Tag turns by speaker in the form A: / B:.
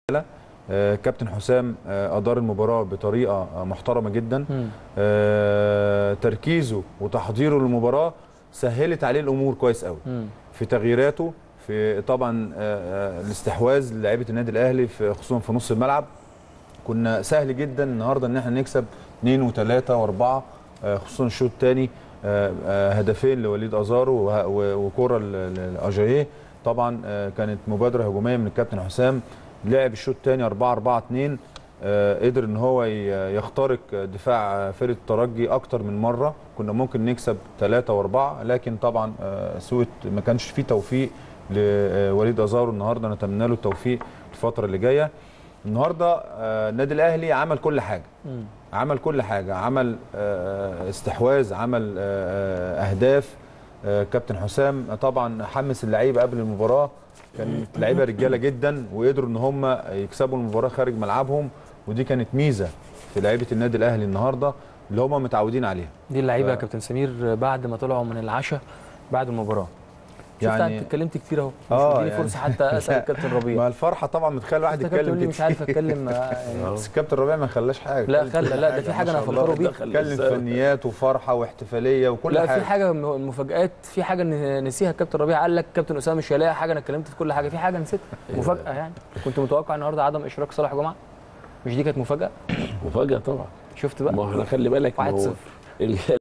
A: آه، كابتن حسام آه، ادار المباراه بطريقه آه، محترمه جدا
B: مم.
A: آه، تركيزه وتحضيره للمباراه سهلت عليه الامور كويس قوي
B: مم.
A: في تغييراته في طبعا آه، آه، الاستحواذ لعيبه النادي الاهلي في خصوصا في نص الملعب كنا سهل جدا النهارده ان احنا نكسب اثنين وثلاثه واربعه آه، خصوصا الشوط الثاني هدفين لوليد ازارو وه- و- وكره ل- ل- لاجاييه طبعا آه، كانت مبادره هجوميه من الكابتن حسام لعب الشوط الثاني 4 4 2 آه، قدر ان هو ي- يخترق دفاع فرقه الترجي اكتر من مره كنا ممكن نكسب ثلاثة واربعة لكن طبعا آه، سوء ما كانش فيه توفيق لوليد ازارو النهارده نتمنى له التوفيق الفتره اللي جايه النهارده آه، النادي الاهلي عمل كل حاجه
B: مم.
A: عمل كل حاجه عمل آه، استحواذ عمل آه، اهداف آه، كابتن حسام طبعا حمس اللعيبه قبل المباراه كانت لعيبه رجاله جدا وقدروا ان هم يكسبوا المباراه خارج ملعبهم ودي كانت ميزه في لعيبه النادي الاهلي النهارده اللي هم متعودين عليها
B: دي اللعيبه يا
A: ف-
B: كابتن سمير بعد ما طلعوا من العشاء بعد المباراه يعني
A: يعني-
B: انت اتكلمت كتير اهو مش
A: آه،
B: مديني
A: يعني-
B: فرصه حتى اسال الكابتن
A: ما
B: ربيع
A: الفرحه طبعا بتخلي الواحد
B: انت كابتن
A: يتكلم
B: تقول لي مش
A: كتير.
B: عارف اتكلم مع- يعني
A: بس الكابتن ربيع ما خلاش حاجه
B: لا
A: اتكلم
B: خلى
A: كل
B: لا ده في حاجه انا
A: ما شاء الله.
B: هفكره بيها
A: اتكلم فنيات وفرحه واحتفاليه وكل
B: لا
A: حاجه
B: في حاجه م- المفاجآت في حاجه ن- نسيها الكابتن ربيع قال لك كابتن اسامه مش هيلاقي حاجه انا اتكلمت في كل حاجه في حاجه نسيتها مفاجاه يعني كنت متوقع النهارده عدم اشراك صالح جمعه مش دي كانت مفاجاه
C: مفاجاه طبعا
B: شفت بقى
C: ما احنا خلي بالك ما هو
B: 1-0.
C: ال-